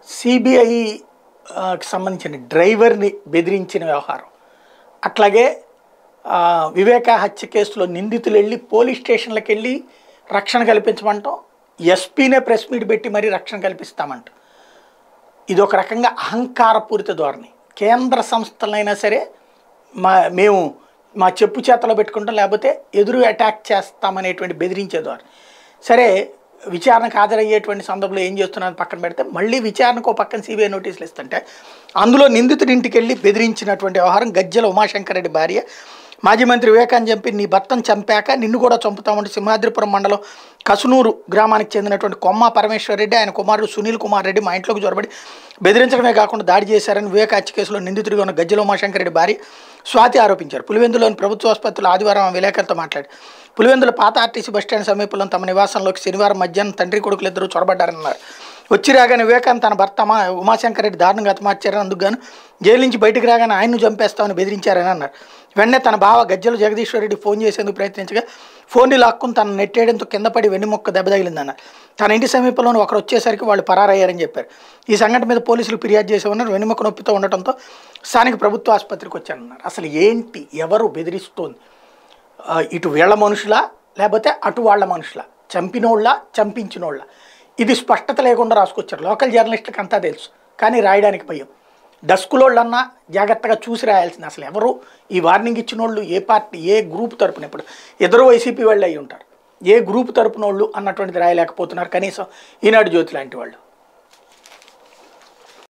సిబిఐకి సంబంధించిన డ్రైవర్ని బెదిరించిన వ్యవహారం అట్లాగే ఆ, వివేక హత్య కేసులో నిందితులు వెళ్ళి పోలీస్ స్టేషన్లకు వెళ్ళి రక్షణ కల్పించమంటాం ఎస్పీనే ప్రెస్ మీట్ పెట్టి మరీ రక్షణ కల్పిస్తామంట ఇది ఒక రకంగా అహంకారపూరిత ధోరణి కేంద్ర సంస్థలైనా సరే మా మేము మా చెప్పు చేతలో పెట్టుకుంటాం లేకపోతే ఎదురు అటాక్ చేస్తామనేటువంటి బెదిరించే ధోరణి సరే విచారణకు హాజరయ్యేటువంటి సందర్భంలో ఏం చేస్తున్నారని పక్కన పెడితే మళ్ళీ విచారణకు ఒక పక్కన సిబిఐ నోటీసులు ఇస్తుంటే అందులో నిందితుడి ఇంటికి వెళ్ళి బెదిరించినటువంటి వ్యవహారం గజ్జల ఉమాశంకర్ రెడ్డి భార్య మాజీ మంత్రి వివేకాన్ని చంపి నీ భర్తను చంపాక నిన్ను కూడా చంపుతామంటే సింహాద్రిపురం మండలం కసునూరు గ్రామానికి చెందినటువంటి కొమ్మ పరమేశ్వర్ రెడ్డి ఆయన కుమారుడు సునీల్ కుమార్ రెడ్డి మా ఇంట్లోకి జొరబడి బెదిరించడమే కాకుండా దాడి చేశారని వివేక హత్య కేసులో నిందితుడిగా ఉన్న గజ్జల ఉమాశంకర్ రెడ్డి భార్య స్వాతి ఆరోపించారు పులివెందులోని ప్రభుత్వ ఆసుపత్రిలో ఆదివారం ఆమె విలేకరులతో మాట్లాడి పులివెందుల పాత ఆర్టీసీ బస్టాండ్ సమీపంలో తమ నివాసంలోకి శనివారం మధ్యాహ్నం తండ్రి కొడుకులు ఇద్దరు చొరబడ్డారన్నారు వచ్చి రాగానే వివేకానంద్ తన భర్త మా ఉమాశంకర్ రెడ్డి దారుణంగా హతమార్చారని అందుకు గాను జైలు నుంచి బయటికి రాగానే ఆయన్ను చంపేస్తామని బెదిరించారని అన్నారు వెంటనే తన బావ గజ్జల జగదీశ్వర్ రెడ్డి ఫోన్ చేసేందుకు ప్రయత్నించగా ఫోన్ని లాక్కుని తను నెట్టేయడంతో కింద పడి వెన్నుముక్క దెబ్బ తగిలిందన్నారు తన ఇంటి సమీపంలోని ఒకరు వచ్చేసరికి వాళ్ళు పరారయ్యారని చెప్పారు ఈ సంఘటన మీద పోలీసులు ఫిర్యాదు చేసి ఉన్నారు వెన్నుముక్క నొప్పితో ఉండటంతో స్థానిక ప్రభుత్వ ఆసుపత్రికి వచ్చానన్నారు అసలు ఏంటి ఎవరు బెదిరిస్తోంది ఆ, ఇటు వీళ్ళ మనుషులా లేకపోతే అటు వాళ్ళ మనుషులా చంపినోళ్ళ చంపించినోళ్ళ ఇది స్పష్టత లేకుండా రాసుకొచ్చారు లోకల్ జర్నలిస్టులకు అంతా తెలుసు కానీ రాయడానికి భయం డస్కులోళ్ళన్నా జాగ్రత్తగా చూసి రాయాల్సింది అసలు ఎవరు ఈ వార్నింగ్ ఇచ్చిన వాళ్ళు ఏ పార్టీ ఏ గ్రూప్ తరపున ఇప్పుడు ఇద్దరు వైసీపీ వాళ్ళు అయి ఉంటారు ఏ గ్రూప్ తరపున వాళ్ళు అన్నటువంటిది రాయలేకపోతున్నారు కనీసం ఈనాడు జ్యోతి లాంటి వాళ్ళు